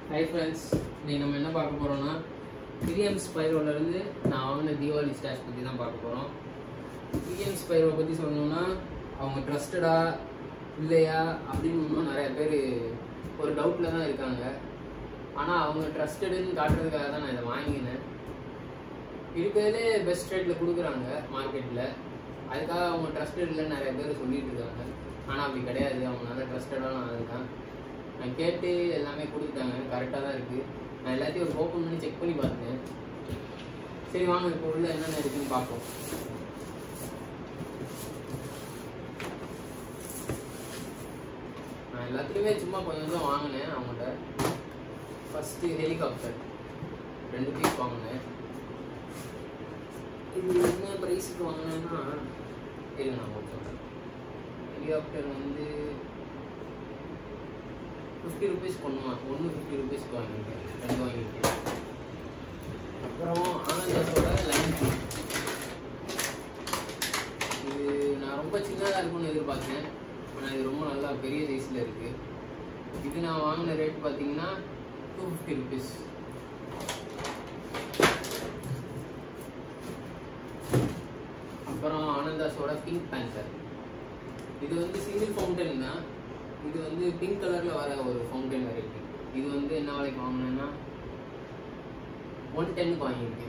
Hi friends இன்னைக்கு நம்ம என்ன பார்க்க போகிறோம்னா பிரியம் ஸ்பைரோலேருந்து நான் வாங்கின தீபாவளி ஸ்டாஷ் பற்றி தான் பார்க்க போகிறோம் பிரியம் ஸ்பைரோ பற்றி சொல்லணும்னா அவங்க ட்ரஸ்டடா இல்லையா அப்படின்னு இன்னும் நிறைய பேர் ஒரு டவுட்டில் தான் இருக்காங்க ஆனால் அவங்க ட்ரஸ்டடுன்னு காட்டுறதுக்காக தான் நான் இதை வாங்கினேன் இருக்கிறதுலே பெஸ்ட் ரேட்டில் கொடுக்குறாங்க மார்க்கெட்டில் அதுக்காக அவங்க ட்ரஸ்டட் இல்லைன்னு நிறைய பேர் சொல்லிட்டு இருக்காங்க ஆனால் அப்படி கிடையாது அவங்க நல்லா ட்ரஸ்டடான ஆள் தான் நான் கேட்டு எல்லாமே கொடுத்துட்டாங்க கரெக்டாக தான் இருக்குது நான் எல்லாத்தையும் ஒரு ஓப்பன் பண்ணி செக் பண்ணி பார்த்தேன் சரி வாங்க இப்போ உள்ள என்னென்ன இருக்குன்னு பார்ப்போம் நான் எல்லாத்துலேயுமே சும்மா கொஞ்சம் கொஞ்சம் வாங்கினேன் அவங்கள்ட்ட ஃபஸ்ட்டு ஹெலிகாப்டர் ரெண்டு பீஸ் வாங்கினேன் இது என்ன ப்ரைஸுக்கு வாங்கினேன்னா இருங்க நான் உங்களுக்கு சொல்கிறேன் ஹெலிகாப்டர் வந்து ஃபிஃப்டி ருபீஸ் பண்ணுவான் ஒன்று ஃபிஃப்டி ருபீஸ்க்கு வாங்கியிருக்கேன் ரெண்டு வாங்கியிருக்கேன் அப்புறம் ஆனந்தாஸோட லைன் இது நான் ரொம்ப சின்னதாக இருக்கும்னு எதிர்பார்த்தேன் ஆனால் இது ரொம்ப நல்லா பெரிய சைஸில் இருக்குது இது நான் வாங்கின ரேட் பார்த்தீங்கன்னா டூ ஃபிஃப்டி ருபீஸ் அப்புறம் ஆனந்தாஸோட பிங்க் பேண்டர் இது வந்து சிங்கிள் ஃபவுண்டன் தான் இது வந்து பிங்க் கலரில் வர ஒரு ஃபவுண்டன் வெரைட்டி இது வந்து என்ன விலைக்கு வாங்கினேன்னா ஒன் டென்னுக்கு வாங்கியிருக்கேன்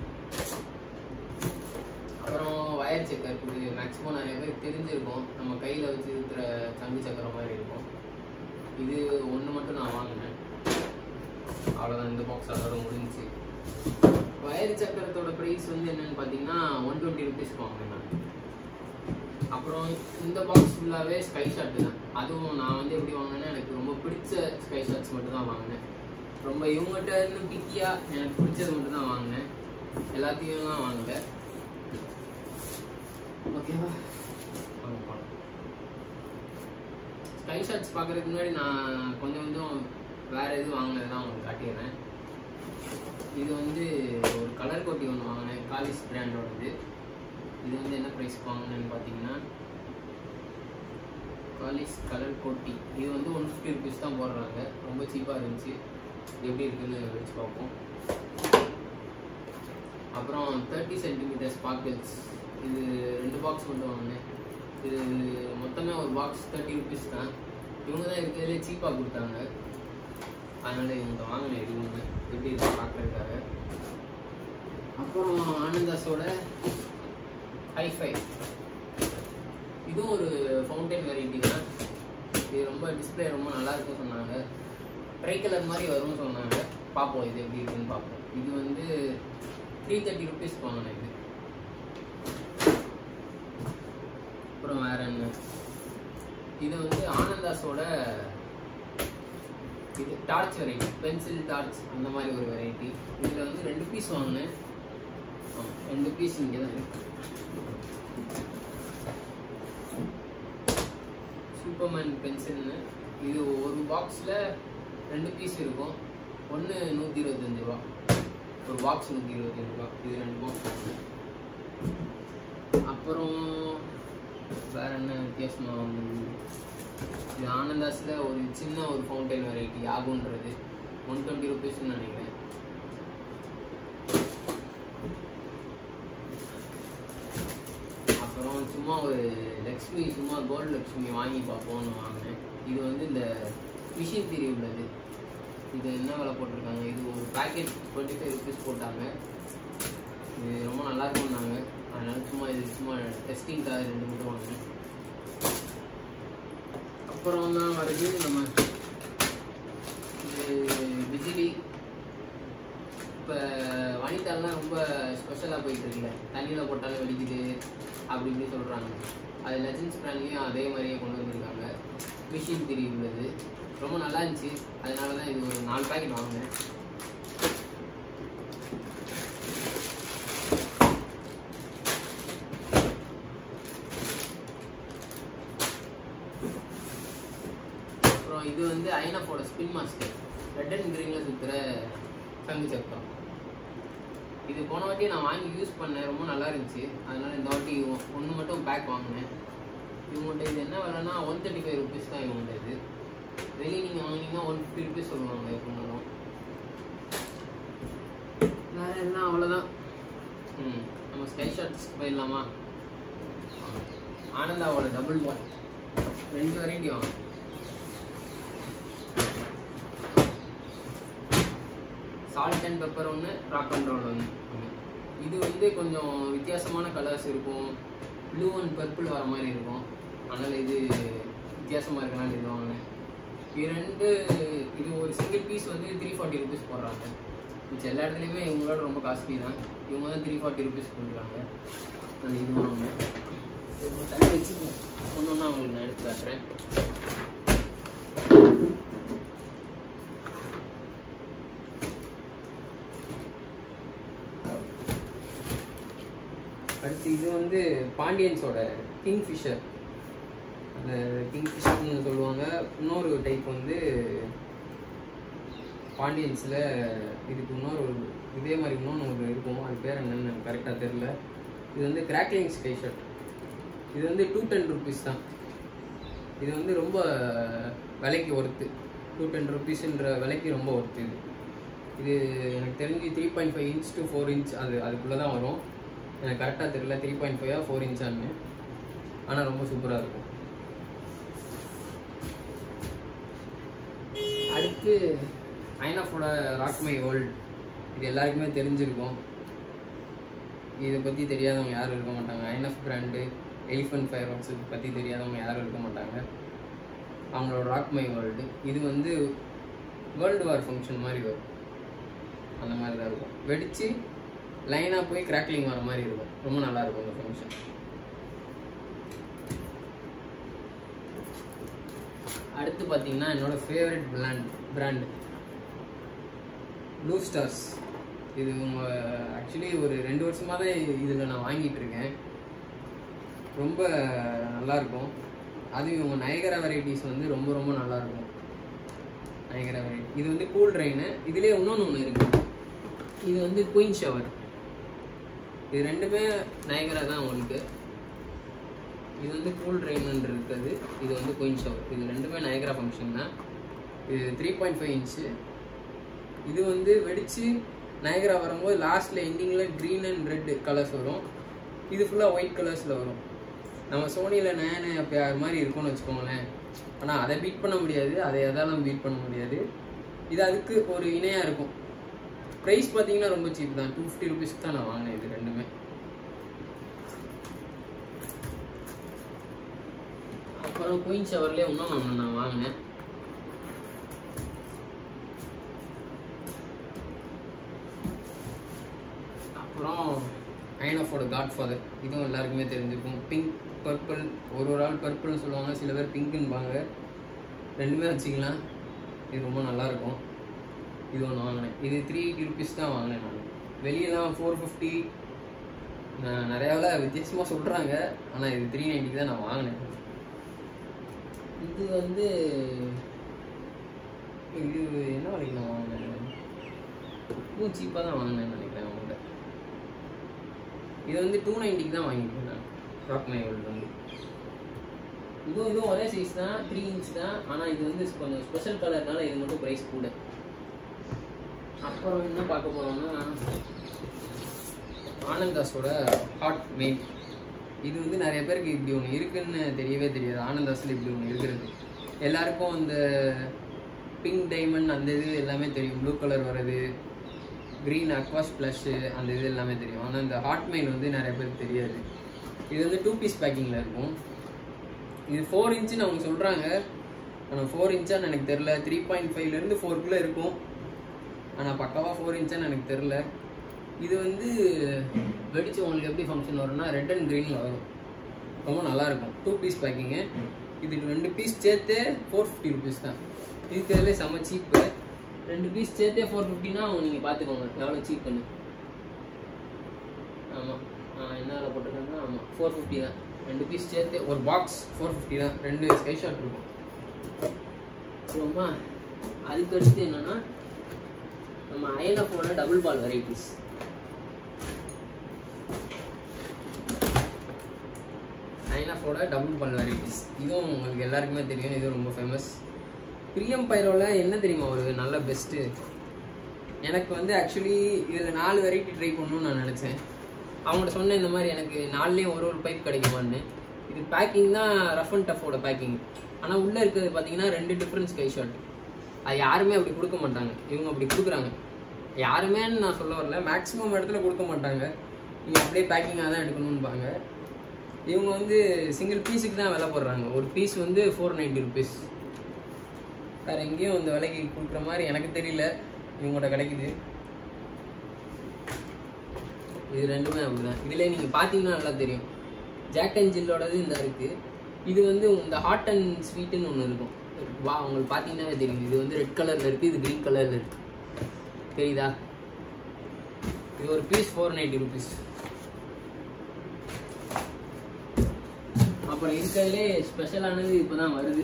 அப்புறம் வயர் செக்கர் இது மேக்ஸிமம் நிறைய பேர் தெரிஞ்சிருக்கும் நம்ம கையில் வச்சு இருக்கிற சங்கு சக்கரம் மாதிரி இருக்கும் இது ஒன்று மட்டும் நான் வாங்கினேன் அவ்வளோதான் இந்த பாக்ஸ் அதோட முடிஞ்சுச்சு வயர் சக்கரத்தோட ப்ரைஸ் வந்து என்னன்னு பார்த்தீங்கன்னா ஒன் டுவெண்ட்டி ருபீஸ்க்கு வாங்கினேன் நான் அப்புறம் இந்த பாக்ஸ் ஃபுல்லாகவே ஸ்கை ஷாட் தான் அதுவும் நான் வந்து எப்படி வாங்கினேன்னா எனக்கு ரொம்ப பிடிச்ச ஸ்கை ஷாட்ஸ் மட்டும் தான் வாங்கினேன் ரொம்ப இவங்ககிட்ட இருந்து பிக்கியாக எனக்கு பிடிச்சது மட்டும் தான் வாங்கினேன் எல்லாத்தையும் தான் வாங்கல ஓகேவா வாங்க போகலாம் ஸ்கை ஷாட்ஸ் பார்க்கறதுக்கு முன்னாடி நான் கொஞ்சம் கொஞ்சம் வேற எது வாங்கினது தான் உங்களுக்கு காட்டிடுறேன் இது வந்து ஒரு கலர் கோட்டி ஒன்று வாங்கினேன் காலிஸ் பிராண்டோடது இது வந்து என்ன ப்ரைஸ்க்கு வாங்கினேன்னு பார்த்தீங்கன்னா காலிஸ் கலர் கோட்டி இது வந்து ஒன் ஃபிஃப்டி ருபீஸ் தான் போடுறாங்க ரொம்ப சீப்பாக இருந்துச்சு இது எப்படி இருக்குன்னு வச்சு பார்ப்போம் அப்புறம் தேர்ட்டி சென்டிமீட்டர் ஸ்பார்க்கிள்ஸ் இது ரெண்டு பாக்ஸ் மட்டும் வாங்கினேன் இது மொத்தமே ஒரு பாக்ஸ் தேர்ட்டி ருபீஸ் தான் இவங்க தான் இருக்கிறதுலே சீப்பாக கொடுத்தாங்க அதனால் இவங்க வாங்கினேன் எடுங்க எப்படி இருக்கு பார்க்குறதுக்காக அப்புறம் ஆனந்தாஸோட ஹைஃபை இதுவும் ஒரு ஃபவுண்டைன் வெரைட்டி தான் இது ரொம்ப டிஸ்பிளே ரொம்ப நல்லா இருக்குன்னு சொன்னாங்க ட்ரை கலர் மாதிரி வரும்னு சொன்னாங்க பார்ப்போம் இது எப்படி இருக்குன்னு பார்ப்போம் இது வந்து த்ரீ தேர்ட்டி ருபீஸ் வாங்கினேன் இது அப்புறம் வேற என்ன இது வந்து ஆனந்தாஸோட இது டார்ச் வெரைட்டி பென்சில் டார்ச் அந்த மாதிரி ஒரு வெரைட்டி இதில் வந்து ரெண்டு பீஸ் வாங்கினேன் ஆ, ரெண்டு பீஸ் இங்கே தான் இருக்கு சூப்பர்மேன் பென்சில்னு இது ஒரு பாக்ஸில் ரெண்டு பீஸ் இருக்கும் ஒன்று நூற்றி இருபத்தஞ்சு ரூபா ஒரு பாக்ஸ் நூற்றி இருபத்தஞ்சு ரூபா இது ரெண்டு பாக்ஸ் வாங்கினேன் அப்புறம் வேற என்ன வித்தியாசமாக வாங்கினது இது ஆனந்தாஸில் ஒரு சின்ன ஒரு ஃபவுண்டைன் வெரைட்டி ஆகுன்றது ஒன் டுவெண்ட்டி ருபீஸ்னு நினைக்கிறேன் அப்புறம் சும்மா ஒரு லக்ஷ்மி சும்மா கோல்டு லக்ஷ்மி வாங்கி பார்ப்போம்னு வாங்கினேன் இது வந்து இந்த மிஷின் திரி உள்ளது இது என்ன விலை போட்டிருக்காங்க இது ஒரு பேக்கெட் டுவெண்ட்டி ஃபைவ் ருபீஸ் போட்டாங்க இது ரொம்ப நல்லா இருக்கும்னாங்க அதனால சும்மா இது சும்மா டெஸ்டிங்காக ரெண்டு மட்டும் வாங்கினேன் அப்புறம் தான் வருது நம்ம இது பிஜிலி இப்போ வனிதாலாம் ரொம்ப ஸ்பெஷலாக போயிட்டு இருக்குல்ல தண்ணியில் போட்டாலும் வெடிக்குது அப்படி இப்படி சொல்கிறாங்க அது லெஜன்ஸ் பிராண்ட்லேயும் அதே மாதிரியே கொண்டு வந்திருக்காங்க மிஷின் திரி உள்ளது ரொம்ப நல்லா இருந்துச்சு அதனால தான் இது ஒரு நாலு பேக்கெட் வாங்கினேன் அப்புறம் இது வந்து ஐனஃபோட ஸ்பின் மாஸ்டர் ரெட் அண்ட் க்ரீனில் சுற்றுற சங்கு சக்கரம் இது போன வாட்டி நான் வாங்கி யூஸ் பண்ணேன் ரொம்ப நல்லா இருந்துச்சு அதனால இந்த வாட்டி ஒன்று மட்டும் பேக் வாங்கினேன் இவங்கள்ட்ட இது என்ன விலைன்னா ஒன் தேர்ட்டி ஃபைவ் ருபீஸ் தான் இவங்கள்ட்ட இது வெளியே நீங்கள் வாங்கினீங்கன்னா ஒன் ஃபிஃப்டி ருபீஸ் சொல்லுவாங்க எப்படினாலும் என்ன அவ்வளோதான் ம் நம்ம ஸ்கை ஷாட்ஸ் போயிடலாமா ஆனந்தாவோட டபுள் பால் ரெண்டு வெரைட்டி வாங்க சால்ட் அண்ட் பெப்பர் ஒன்று ராக் அண்ட் ரோல் ஒன்று இது வந்து கொஞ்சம் வித்தியாசமான கலர்ஸ் இருக்கும் ப்ளூ அண்ட் பர்பிள் வர மாதிரி இருக்கும் அதனால் இது வித்தியாசமாக இருக்கனால இது வாங்கினேன் இது ரெண்டு இது ஒரு சிங்கிள் பீஸ் வந்து த்ரீ ஃபார்ட்டி ருபீஸ் போடுறாங்க மிச்சம் எல்லா இடத்துலையுமே இவங்களோட ரொம்ப காஸ்ட்லி தான் இவங்க தான் த்ரீ ஃபார்ட்டி ருபீஸ் கொடுக்குறாங்க நான் இது வாங்கினேன் தண்ணி வச்சுக்கோங்க ஒன்று ஒன்றா உங்களுக்கு நான் எடுத்து காட்டுறேன் அடுத்து இது வந்து பாண்டியன்ஸோட கிங் ஃபிஷர் அந்த கிங் ஃபிஷர்னு சொல்லுவாங்க இன்னொரு டைப் வந்து பாண்டியன்ஸில் இதுக்கு இன்னொரு ஒரு இதே மாதிரி இன்னொன்று ஒரு இருக்கும் அது பேர் என்னன்னு எனக்கு கரெக்டாக தெரில இது வந்து கிராக்லிங் ஸ்கை ஷர்ட் இது வந்து டூ டென் ருபீஸ் தான் இது வந்து ரொம்ப விலைக்கு ஒர்த்து டூ டென் ருபீஸ்ன்ற விலைக்கு ரொம்ப ஒர்த்து இது இது எனக்கு தெரிஞ்சு three point five inch to four inch அது அதுக்குள்ளே தான் வரும் எனக்கு கரெக்டாக தெரியல த்ரீ பாயிண்ட் ஃபைவா ஃபோர் இன்ச்சான்னு ஆனால் ரொம்ப சூப்பராக இருக்கும் அடுத்து ஐனாஃபோட ராக்மை வேர்ல்ட் இது எல்லாருக்குமே தெரிஞ்சிருக்கும் இதை பற்றி தெரியாதவங்க யாரும் இருக்க மாட்டாங்க ஐனஃப் பிராண்டு எலிஃபண்ட் ஃபயர் ஒர்க்ஸ் பற்றி தெரியாதவங்க யாரும் இருக்க மாட்டாங்க அவங்களோட ராக்மை வேர்ல்டு இது வந்து வேர்ல்டு வார் ஃபங்க்ஷன் மாதிரி வரும் அந்த மாதிரி தான் இருக்கும் வெடித்து லைனாக போய் கிராக்லிங் வர மாதிரி இருக்கும் ரொம்ப நல்லா இருக்கும் இந்த ஃபங்க்ஷன் அடுத்து பார்த்தீங்கன்னா என்னோட favourite brand brand blue stars இது உங்க ஆக்சுவலி ஒரு ரெண்டு வருஷமாக தான் இதில் நான் வாங்கிட்டு இருக்கேன் ரொம்ப நல்லா இருக்கும் அது இவங்க நயகரா வெரைட்டிஸ் வந்து ரொம்ப ரொம்ப நல்லா இருக்கும் நயகரா வெரைட்டி இது வந்து கூல் ட்ரெயின் இதுலேயே இன்னொன்று ஒன்று இருக்கு இது வந்து குயின் ஷவர் இது ரெண்டுமே நயகரா தான் உங்களுக்கு இது வந்து கூல் ட்ரெயின் இருக்குது இது வந்து குயின் ஷவர் இது ரெண்டுமே நயகரா ஃபங்க்ஷன் தான் இது த்ரீ பாயிண்ட் ஃபைவ் இன்ச்சு இது வந்து வெடிச்சு நயகரா வரும்போது லாஸ்ட்ல எண்டிங்கில் க்ரீன் அண்ட் ரெட் கலர்ஸ் வரும் இது ஃபுல்லாக ஒயிட் கலர்ஸில் வரும் நம்ம சோனியில் நேனு அப்போ அது மாதிரி இருக்கும்னு வச்சுக்கோங்களேன் ஆனால் அதை பீட் பண்ண முடியாது அதை எதாலும் பீட் பண்ண முடியாது இது அதுக்கு ஒரு இணையாக இருக்கும் ப்ரைஸ் பார்த்தீங்கன்னா ரொம்ப சீப் தான் டூ ஃபிஃப்டி ருபீஸ்க்கு தான் நான் வாங்கினேன் இது ரெண்டுமே அப்புறம் குயின் ஷவர்லேயே இன்னும் ஒன்று நான் வாங்கினேன் அப்புறம் ஐனஃபோட காட் ஃபாதர் இதுவும் எல்லாருக்குமே தெரிஞ்சிருக்கும் பிங்க் பர்பிள் ஒரு ஒரு ஆள் பர்பிள்னு சொல்லுவாங்க சில பேர் பிங்க்குன்பாங்க ரெண்டுமே வச்சுக்கலாம் இது ரொம்ப நல்லா இருக்கும் இது ஒன்று வாங்கினேன் இது த்ரீ எயிட்டி ருபீஸ் தான் வாங்கினேன் நான் வெளியெல்லாம் ஃபோர் ஃபிஃப்டி நிறையாவில் வித்தியாசமாக சொல்கிறாங்க ஆனால் இது த்ரீ நைன்ட்டிக்கு தான் நான் வாங்கினேன் இது வந்து இது என்ன வரைக்கும் நான் வாங்கினேன் இதுவும் சீப்பாக தான் வாங்கினேன் நினைக்கிறேன் அவங்கள்ட்ட இது வந்து டூ நைன்ட்டிக்கு தான் வாங்கியிருக்கேன் நான் ராக் மை வேர்ல்டு வந்து இதுவும் இதுவும் ஒரே சைஸ் தான் த்ரீ இன்ச் தான் ஆனால் இது வந்து கொஞ்சம் ஸ்பெஷல் கலர்னால இது மட்டும் ப்ரைஸ் கூட அப்புறம் என்ன பார்க்க போறோம்னா ஆனந்தாஸோட ஹாட் மெயின் இது வந்து நிறைய பேருக்கு இப்படி ஒன்று இருக்குன்னு தெரியவே தெரியாது ஆனந்தாஸில் இப்படி ஒன்று இருக்கிறது எல்லாருக்கும் அந்த பிங்க் டைமண்ட் அந்த இது எல்லாமே தெரியும் ப்ளூ கலர் வர்றது க்ரீன் அக்வாஸ் ப்ளஷ்ஷு அந்த இது எல்லாமே தெரியும் ஆனால் இந்த ஹாட் மெயின் வந்து நிறைய பேருக்கு தெரியாது இது வந்து டூ பீஸ் பேக்கிங்கில் இருக்கும் இது ஃபோர் இன்ச்சுன்னு அவங்க சொல்கிறாங்க ஆனால் ஃபோர் இன்ச்சான்னு எனக்கு தெரில த்ரீ பாயிண்ட் ஃபைவ்லேருந்து ஃபோருக்குள்ளே இருக்கும் ஆனால் பக்காவாக ஃபோர் இன்ச்சான்னு எனக்கு தெரில இது வந்து வெடிச்சு உங்களுக்கு எப்படி ஃபங்க்ஷன் வரும்னா ரெட் அண்ட் க்ரீனில் வரும் ரொம்ப நல்லாயிருக்கும் டூ பீஸ் பேக்கிங்கு இது ரெண்டு பீஸ் சேர்த்தே ஃபோர் ஃபிஃப்டி ருபீஸ் தான் இருக்கிறதுலே செம்ம சீப்பு ரெண்டு பீஸ் சேர்த்தே ஃபோர் ஃபிஃப்டினா நீங்கள் பார்த்துக்கோங்க எவ்வளோ சீப் பண்ணு ஆமாம் என்ன விலை போட்டிருக்காங்கன்னா ஆமாம் ஃபோர் ஃபிஃப்டி தான் ரெண்டு பீஸ் சேர்த்து ஒரு பாக்ஸ் ஃபோர் ஃபிஃப்டி தான் ரெண்டு ஸ்கை ஷாட் இருக்கும் அப்புறமா அதுக்கு அடுத்து என்னன்னா நம்ம ஐஎன்எஃபோட டபுள் பால் வெரைட்டிஸ் ஐஎன்எஃபோட டபுள் பால் வெரைட்டிஸ் இதுவும் உங்களுக்கு எல்லாருக்குமே தெரியும் இதுவும் ரொம்ப ஃபேமஸ் பிரியம் பைரோல என்ன தெரியுமா ஒரு நல்ல பெஸ்ட்டு எனக்கு வந்து ஆக்சுவலி இதில் நாலு வெரைட்டி ட்ரை பண்ணணும்னு நான் நினச்சேன் அவங்கள்ட்ட சொன்னேன் இந்த மாதிரி எனக்கு நாலுலேயும் ஒரு ஒரு பைப் கிடைக்குமான்னு இது பேக்கிங் தான் ரஃப் அண்ட் டஃபோட பேக்கிங் ஆனால் உள்ளே இருக்கிறது பார்த்தீங்கன்னா ரெண்டு டிஃப்ரெண்ட் ஸ்கை ஷாட் அது யாருமே அப்படி கொடுக்க மாட்டாங்க இவங்க அப்படி கொடுக்குறாங்க யாருமேன்னு நான் சொல்ல வரல மேக்ஸிமம் இடத்துல கொடுக்க மாட்டாங்க நீங்கள் அப்படியே பேக்கிங்காக தான் எடுக்கணும்பாங்க இவங்க வந்து சிங்கிள் பீஸுக்கு தான் விலை போடுறாங்க ஒரு பீஸ் வந்து ஃபோர் நைன்ட்டி ருபீஸ் வேறு எங்கேயும் இந்த விலைக்கு கொடுக்குற மாதிரி எனக்கு தெரியல இவங்கள்ட்ட கிடைக்குது இது ரெண்டுமே அப்படிதான் இதில் நீங்கள் பார்த்தீங்கன்னா நல்லா தெரியும் ஜாக் அண்ட் ஜில்லோடது இந்த இருக்கு இது வந்து இந்த ஹாட் அண்ட் ஸ்வீட்டுன்னு ஒன்று இருக்கும் வா உங்களுக்கு பார்த்தீங்கன்னாவே தெரியும் இது வந்து ரெட் கலரில் இருக்குது இது க்ரீன் கலரில் இருக்கு தெரியுதா இது ஒரு பீஸ் ஃபோர் நைன்ட்டி ருபீஸ் அப்புறம் இருக்கிறதுலே ஸ்பெஷலானது இப்போ தான் வருது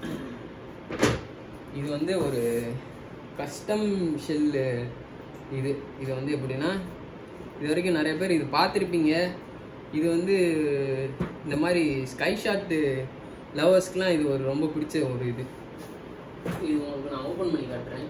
இது வந்து ஒரு கஸ்டம் ஷெல்லு இது இது வந்து எப்படின்னா இது வரைக்கும் நிறைய பேர் இது பார்த்துருப்பீங்க இது வந்து இந்த மாதிரி ஸ்கை ஷாட்டு லவர்ஸ்க்குலாம் இது ஒரு ரொம்ப பிடிச்ச ஒரு இது இது உங்களுக்கு நான் ஓப்பன் பண்ணி காட்டுறேன்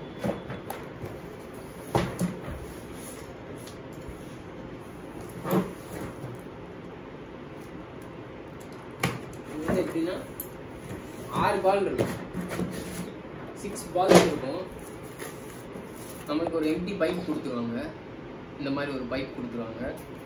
இது வந்து எப்படின்னா ஆறு பால் இருக்கும் சிக்ஸ் பால்ஸ் இருக்கும் நம்மளுக்கு ஒரு எம்டி பைப் கொடுத்துருவாங்க இந்த மாதிரி ஒரு பைப் கொடுத்துருவாங்க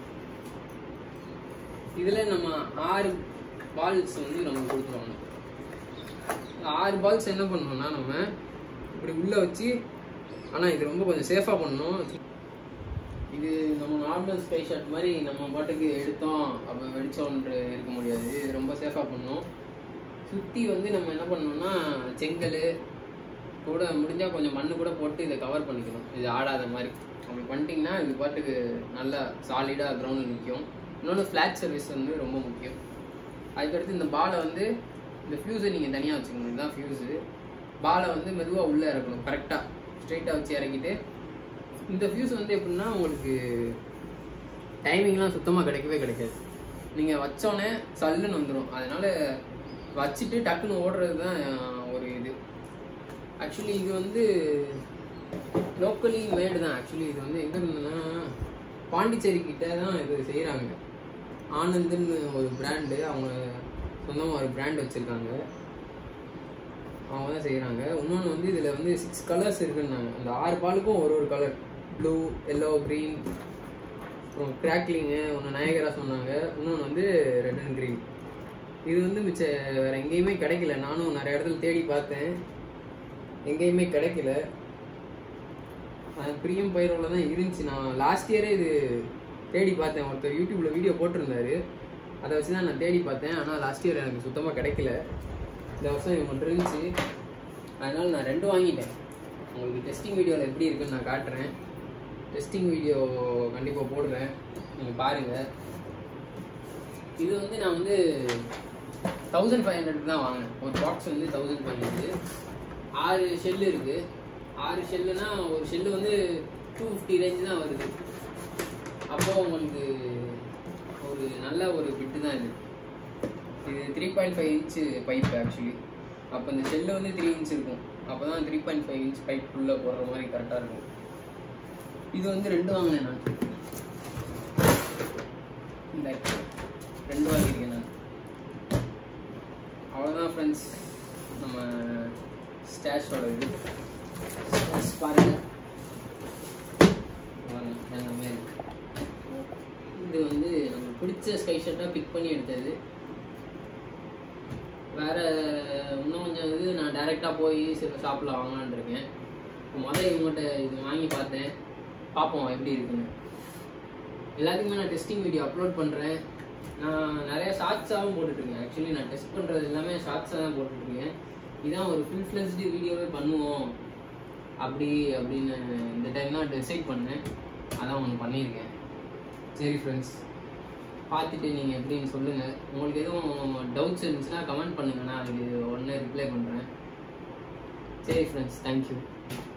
இதில் நம்ம ஆறு பால்ஸ் வந்து நம்ம கொடுத்துருவாங்க இந்த ஆறு பால்ஸ் என்ன பண்ணணும்னா நம்ம இப்படி உள்ளே வச்சு ஆனால் இது ரொம்ப கொஞ்சம் சேஃபாக பண்ணணும் இது நம்ம நார்மல் ஸ்பை ஷாட் மாதிரி நம்ம பாட்டுக்கு எடுத்தோம் அப்போ வெடிச்சோன்று இருக்க முடியாது இது ரொம்ப சேஃபாக பண்ணணும் சுற்றி வந்து நம்ம என்ன பண்ணணும்னா செங்கல் கூட முடிஞ்சால் கொஞ்சம் மண்ணு கூட போட்டு இதை கவர் பண்ணிக்கணும் இது ஆடாத மாதிரி அப்படி பண்ணிட்டீங்கன்னா இது பாட்டுக்கு நல்லா சாலிடாக கிரவுண்டில் நிற்கும் இன்னொன்று ஃப்ளாட் சர்வீஸ் வந்து ரொம்ப முக்கியம் அதுக்கடுத்து இந்த பாலை வந்து இந்த ஃபியூஸை நீங்கள் தனியாக வச்சுக்கணும் இதுதான் ஃபியூஸு பாலை வந்து மெதுவாக உள்ளே இறக்கணும் கரெக்டாக ஸ்ட்ரைட்டாக வச்சு இறக்கிட்டு இந்த ஃபியூஸ் வந்து எப்படின்னா உங்களுக்கு டைமிங்லாம் சுத்தமாக கிடைக்கவே கிடைக்காது நீங்கள் வச்சோடனே சல்லுன்னு வந்துடும் அதனால வச்சுட்டு டக்குன்னு ஓடுறது தான் ஒரு இது ஆக்சுவலி இது வந்து லோக்கலி மேடு தான் ஆக்சுவலி இது வந்து எங்கே இருந்ததுன்னா பாண்டிச்சேரி கிட்ட தான் இது செய்கிறாங்க ஆனந்துன்னு ஒரு பிராண்டு அவங்க சொந்தமாக ஒரு பிராண்ட் வச்சுருக்காங்க அவங்க தான் செய்கிறாங்க இன்னொன்று வந்து இதில் வந்து சிக்ஸ் கலர்ஸ் இருக்குன்னாங்க அந்த ஆறு பாலுக்கும் ஒரு ஒரு கலர் ப்ளூ எல்லோ க்ரீன் அப்புறம் கிராக்லிங்கு ஒன்று நயகரா சொன்னாங்க இன்னொன்று வந்து ரெட் அண்ட் க்ரீன் இது வந்து மிச்ச வேறு எங்கேயுமே கிடைக்கல நானும் நிறைய இடத்துல தேடி பார்த்தேன் எங்கேயுமே கிடைக்கல பிரியம் பயிரோவில் தான் இருந்துச்சு நான் லாஸ்ட் இயரே இது தேடி பார்த்தேன் ஒருத்தர் யூடியூப்பில் வீடியோ போட்டிருந்தாரு அதை வச்சு தான் நான் தேடி பார்த்தேன் ஆனால் லாஸ்ட் இயர் எனக்கு சுத்தமாக கிடைக்கல இந்த வருஷம் இது மட்டும் இருந்துச்சு அதனால் நான் ரெண்டும் வாங்கிட்டேன் உங்களுக்கு டெஸ்டிங் வீடியோவில் எப்படி இருக்குன்னு நான் காட்டுறேன் டெஸ்டிங் வீடியோ கண்டிப்பாக போடுறேன் நீங்கள் பாருங்கள் இது வந்து நான் வந்து தௌசண்ட் ஃபைவ் ஹண்ட்ரட் தான் வாங்கினேன் ஒரு பாக்ஸ் வந்து தௌசண்ட் ஃபைவ் ஹண்ட்ரட் ஆறு ஷெல்லு இருக்குது ஆறு ஷெல்லுனா ஒரு ஷெல்லு வந்து டூ ஃபிஃப்டி ரேஞ்ச் தான் வருது அப்போ உங்களுக்கு ஒரு நல்ல ஒரு பிட்டு தான் இது இது three point five inch pipe actually அப்போ இந்த ஷெல்லு வந்து த்ரீ இன்ச் இருக்கும் அப்போ தான் three point five inch pipe உள்ளே போடுற மாதிரி கரெக்டாக இருக்கும் இது வந்து ரெண்டு வாங்கினேன் நான் இந்த ரெண்டு வாங்கியிருக்கேன் நான் அவ்வளோதான் ஃப்ரெண்ட்ஸ் நம்ம ஸ்டாஷோட இது ஸ்டாஷ் பாருங்க பாருங்க, எல்லாமே இருக்கு. இது வந்து நமக்கு பிடிச்ச ஸ்கை ஷர்ட்டாக பிக் பண்ணி எடுத்தது வேற இன்னும் கொஞ்சம் இது நான் டைரெக்டாக போய் சில ஷாப்பில் வாங்கலான்னு இருக்கேன் இப்போ முதல்ல இவங்ககிட்ட இது வாங்கி பார்த்தேன் பார்ப்போம் எப்படி இருக்குன்னு எல்லாத்துக்குமே நான் டெஸ்டிங் வீடியோ அப்லோட் பண்ணுறேன் நான் நிறைய ஷார்ட்ஸாகவும் போட்டுட்ருக்கேன் ஆக்சுவலி நான் டெஸ்ட் பண்ணுறது எல்லாமே ஷார்ட்ஸாக தான் போட்டுட்ருக்கேன் இதான் ஒரு ஃபுல் ஃப்ளெஸ்டு வீடியோவே பண்ணுவோம் அப்படி அப்படின்னு இந்த டைம் தான் டிசைட் பண்ணேன் அதான் ஒன்று பண்ணியிருக்கேன் சரி ஃப்ரெண்ட்ஸ் பார்த்துட்டு நீங்கள் எப்படின்னு சொல்லுங்கள் உங்களுக்கு எதுவும் டவுட்ஸ் இருந்துச்சுன்னா கமெண்ட் பண்ணுங்கள் நான் அதுக்கு உடனே ரிப்ளை பண்ணுறேன் சரி ஃப்ரெண்ட்ஸ் தேங்க்யூ